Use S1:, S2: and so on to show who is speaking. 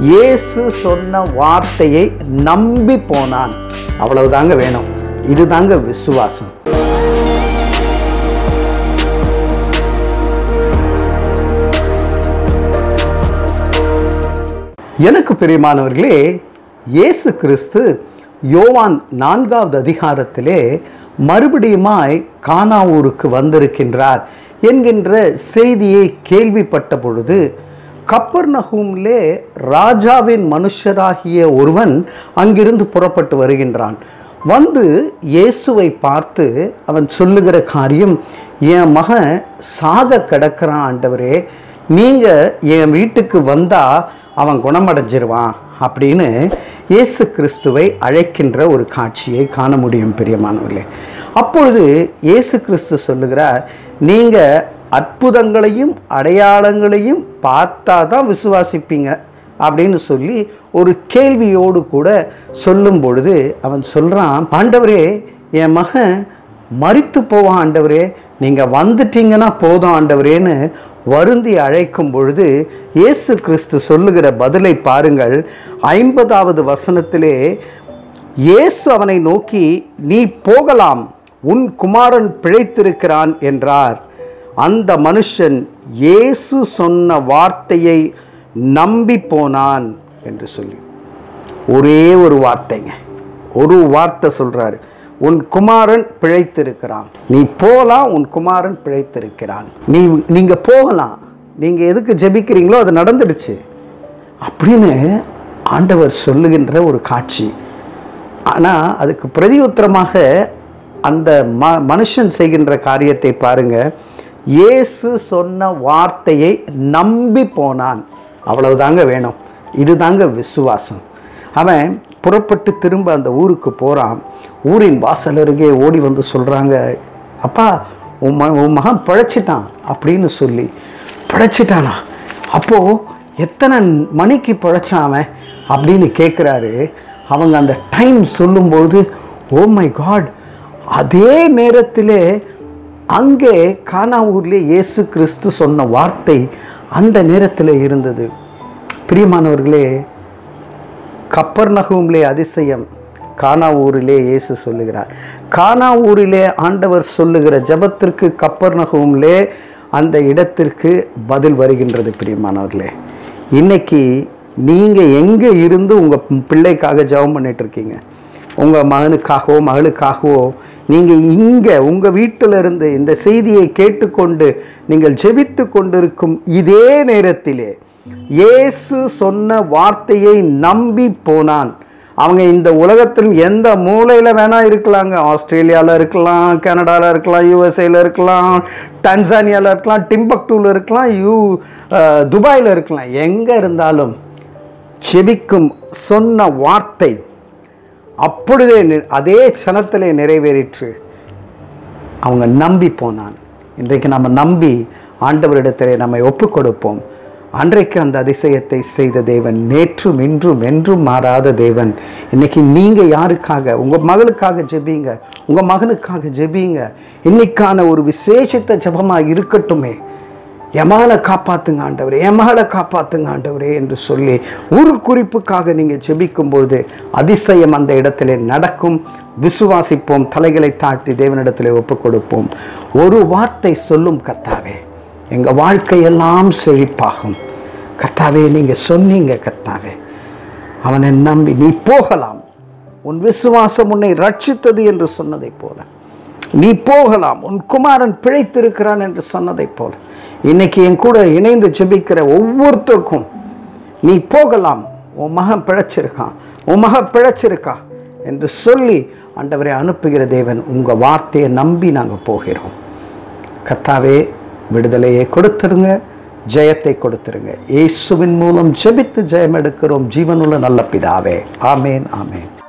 S1: இயேசு சொன்ன வார்த்தையை நம்பி போனான் அவ்வளவுதாங்க வேணும் இதுதாங்க விசுவாசம் எனக்கு பிரியமானவர்களே இயேசு கிறிஸ்து யோவான் நான்காவது அதிகாரத்திலே மறுபடியுமாய் கானாவூருக்கு வந்திருக்கின்றார் என்கின்ற செய்தியை கேள்விப்பட்ட பொழுது கப்பர்நகூம்லே ராஜாவின் மனுஷராகிய ஒருவன் அங்கிருந்து புறப்பட்டு வருகின்றான் வந்து இயேசுவை பார்த்து அவன் சொல்லுகிற காரியம் என் மகன் சாக கிடக்கிறான் ஆண்டவரே நீங்கள் என் வீட்டுக்கு வந்தால் அவன் குணமடைஞ்சிருவான் அப்படின்னு இயேசு கிறிஸ்துவை அழைக்கின்ற ஒரு காட்சியை காண முடியும் பிரியமானவர்களே அப்பொழுது இயேசு கிறிஸ்து சொல்லுகிறார் நீங்கள் அற்புதங்களையும் அடையாளங்களையும் பார்த்தா தான் விசுவாசிப்பீங்க அப்படின்னு சொல்லி ஒரு கேள்வியோடு கூட சொல்லும் பொழுது அவன் சொல்கிறான் ஆண்டவரே என் மகன் மறித்து போவான் ஆண்டவரே நீங்கள் வந்துட்டீங்கன்னா போதும் ஆண்டவரேன்னு வருந்தி அழைக்கும் பொழுது இயேசு கிறிஸ்து சொல்லுகிற பதிலை பாருங்கள் ஐம்பதாவது வசனத்திலே இயேசு அவனை நோக்கி நீ போகலாம் உன் குமாரன் பிழைத்திருக்கிறான் என்றார் அந்த மனுஷன் இயேசு சொன்ன வார்த்தையை நம்பி போனான் என்று சொல்லி ஒரே ஒரு வார்த்தைங்க ஒரு வார்த்தை சொல்றாரு உன் குமாரன் பிழைத்திருக்கிறான் நீ போகலாம் உன் குமாரன் பிழைத்திருக்கிறான் நீ நீங்க போகலாம் நீங்க எதுக்கு ஜெபிக்கிறீங்களோ அது நடந்துடுச்சு அப்படின்னு ஆண்டவர் சொல்லுகின்ற ஒரு காட்சி ஆனால் அதுக்கு பிரதியுத்தரமாக அந்த ம மனுஷன் செய்கின்ற காரியத்தை பாருங்க இயேசு சொன்ன வார்த்தையை நம்பி போனான் அவ்வளவுதாங்க வேணும் இதுதாங்க விசுவாசம் அவன் புறப்பட்டு திரும்ப அந்த ஊருக்கு போகிறான் ஊரின் வாசல் அருகே ஓடி வந்து சொல்கிறாங்க அப்பா உன் ம உன் மகன் பிழைச்சிட்டான் அப்படின்னு சொல்லி பிழைச்சிட்டானா அப்போது எத்தனை மணிக்கு பிழைச்சான் அவன் அப்படின்னு கேட்குறாரு அவங்க அந்த டைம் சொல்லும்போது ஓ மை காட் அதே நேரத்திலே அங்கே கானாவூர்லே இயேசு கிறிஸ்து சொன்ன வார்த்தை அந்த நேரத்தில் இருந்தது பிரியமானவர்களே கப்பர்நகூம்லே அதிசயம் கானா ஊரிலே இயேசு சொல்லுகிறார் கானா ஊரிலே ஆண்டவர் சொல்லுகிற ஜபத்திற்கு கப்பர்நகூம்லே அந்த இடத்திற்கு பதில் வருகின்றது பிரியமானவர்களே இன்னைக்கு நீங்கள் எங்கே இருந்து உங்கள் பிள்ளைக்காக ஜெபம் பண்ணிட்டு இருக்கீங்க உங்கள் மகனுக்காகவோ மகளுக்காகவோ நீங்கள் இங்கே உங்கள் வீட்டில் இருந்து இந்த செய்தியை கேட்டுக்கொண்டு நீங்கள் ஜெபித்து கொண்டிருக்கும் இதே நேரத்திலே இயேசு சொன்ன வார்த்தையை நம்பி போனான் அவங்க இந்த உலகத்தில் எந்த மூலையில் வேணால் இருக்கலாங்க ஆஸ்திரேலியாவில் இருக்கலாம் கனடாவில் இருக்கலாம் யூஎஸ்ஏல இருக்கலாம் டான்சானியாவில் இருக்கலாம் டிம்பக்டூவில் இருக்கலாம் யூ துபாயில் இருக்கலாம் எங்கே இருந்தாலும் செபிக்கும் சொன்ன வார்த்தை அப்பொழுதே நி- அதே சனத்திலே நிறைவேறிற்று அவங்க நம்பி போனான் இன்றைக்கு நம்ம நம்பி ஆண்டவரிடத்திலே நம்மை ஒப்புக் கொடுப்போம் அன்றைக்கு அந்த அதிசயத்தை செய்த தேவன் நேற்றும் இன்றும் என்றும் மாறாத தேவன் இன்னைக்கு நீங்கள் யாருக்காக உங்கள் மகளுக்காக ஜெபிங்க உங்கள் மகனுக்காக ஜெபிங்க இன்னைக்கான ஒரு விசேஷித்த ஜெபமாக இருக்கட்டுமே என் மகளை காப்பாத்துங்க ஆண்டவரே என் மகளை காப்பாத்துங்க ஆண்டவரே என்று சொல்லி ஒரு குறிப்புக்காக நீங்கள் ஜெபிக்கும் பொழுது அதிசயம் அந்த இடத்திலே நடக்கும் விசுவாசிப்போம் தலைகளை தாழ்த்தி தேவனிடத்திலே ஒப்புக் கொடுப்போம் ஒரு வார்த்தை சொல்லும் கர்த்தாவே எங்கள் வாழ்க்கையெல்லாம் செழிப்பாகும் கர்த்தாவே நீங்கள் சொன்னீங்க கர்த்தாவே அவனை நம்பி நீ போகலாம் உன் விசுவாசம் உன்னை ரட்சித்தது என்று சொன்னதைப் போல நீ போகலாம் உன் குமாரன் பிழைத்திருக்கிறான் என்று சொன்னதைப் போல இன்னைக்கு என் கூட இணைந்து ஜெபிக்கிற ஒவ்வொருத்தருக்கும் நீ போகலாம் உன் மகன் பிழைச்சிருக்கான் உன் மகன் பிழைச்சிருக்கா என்று சொல்லி ஆண்டவரை அனுப்புகிற தேவன் உங்கள் வார்த்தையை நம்பி நாங்கள் போகிறோம் கத்தாவே விடுதலையை கொடுத்துருங்க ஜெயத்தை கொடுத்துருங்க இயேசுவின் மூலம் ஜெபித்து ஜெயம் எடுக்கிறோம் ஜீவனுள்ள நல்ல பிதாவே ஆமேன் ஆமேன்